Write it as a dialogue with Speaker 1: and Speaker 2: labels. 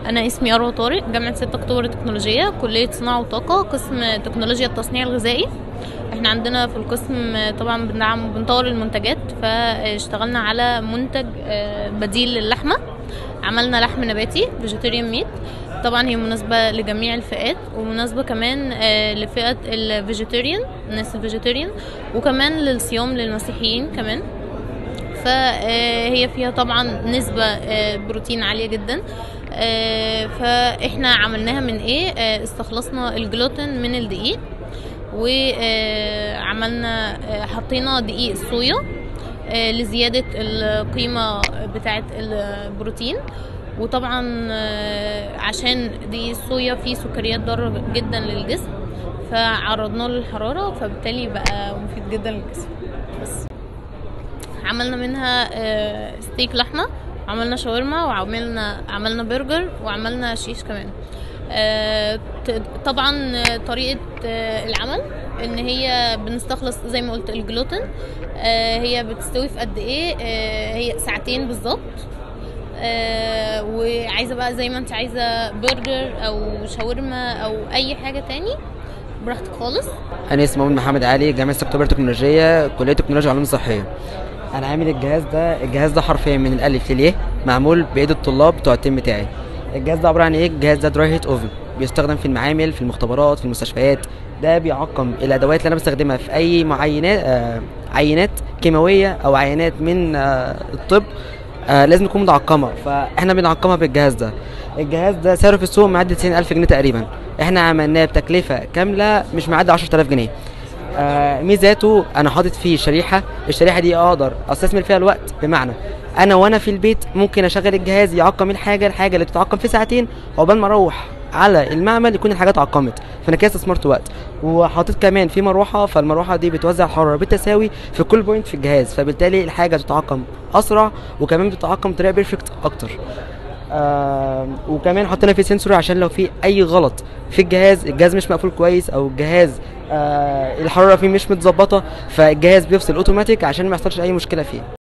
Speaker 1: أنا اسمي أروى طارق جامعة 6 أكتوبر التكنولوجية كلية صناعة وطاقة قسم تكنولوجيا التصنيع الغذائي احنا عندنا في القسم طبعا بندعم بنطور المنتجات فاشتغلنا على منتج آه، بديل للحمة عملنا لحم نباتي فيجيتيريان ميت طبعا هي مناسبة لجميع الفئات ومناسبة كمان آه، لفئة الفيجيتيريان الناس الفيجيتيريان وكمان للصيام للمسيحيين كمان فهي فيها طبعا نسبة آه، بروتين عالية جدا آه، فاحنا عملناها من ايه آه، استخلصنا الجلوتين من الدقيق وعملنا حطينا دقيق الصويا آه، لزيادة القيمة بتاعة البروتين وطبعا آه، عشان دقيق الصويا فيه سكريات ضارة جدا للجسم فعرضناه للحرارة فبالتالي بقى مفيد جدا للجسم بس عملنا منها آه، ستيك لحمة عملنا شاورما وعملنا عملنا برجر وعملنا شيش كمان آه، ت- طبعا آه، طريقة آه، العمل ان هي بنستخلص زي ما قلت الجلوتين آه، هي بتستوي في قد ايه آه، هي ساعتين بالظبط آه، وعايزه بقى زي ما انت عايزه برجر او شاورما او اي حاجه تاني براحتك خالص
Speaker 2: انا اسمي محمد محمد علي جامعه 6 اكتوبر تكنولوجيه كليه تكنولوجيا علوم صحيه انا عامل الجهاز ده الجهاز ده حرفيا من الالف للياء معمول بايد الطلاب بتوع التيم بتاعي الجهاز ده عباره عن ايه الجهاز ده دراي هيت اوفن بيستخدم في المعامل في المختبرات في المستشفيات ده بيعقم الادوات اللي انا بستخدمها في اي معينات آه عينات كيماويه او عينات من آه الطب آه لازم تكون متعقمه فاحنا بنعقمها بالجهاز ده الجهاز ده سعره في السوق معدي 90000 جنيه تقريبا احنا عملناه بتكلفه كامله مش معدي 10000 جنيه آه ميزاته انا حاطط فيه شريحه الشريحه دي اقدر استثمر فيها الوقت بمعنى انا وانا في البيت ممكن اشغل الجهاز يعقم الحاجه الحاجه اللي تتعقم في ساعتين عقبال ما اروح على المعمل يكون الحاجات اتعقمت فانا كده استثمرت وقت وحاطط كمان في مروحه فالمروحه دي بتوزع الحراره بالتساوي في كل بوينت في الجهاز فبالتالي الحاجه تتعقم اسرع وكمان بتتعقم بطريقه بيرفكت اكتر آه وكمان حطينا فيه سنسور عشان لو في اي غلط في الجهاز الجهاز مش مقفول كويس او الجهاز آه الحراره فيه مش متظبطه فالجهاز بيفصل اوتوماتيك عشان ما يحصلش اي مشكله فيه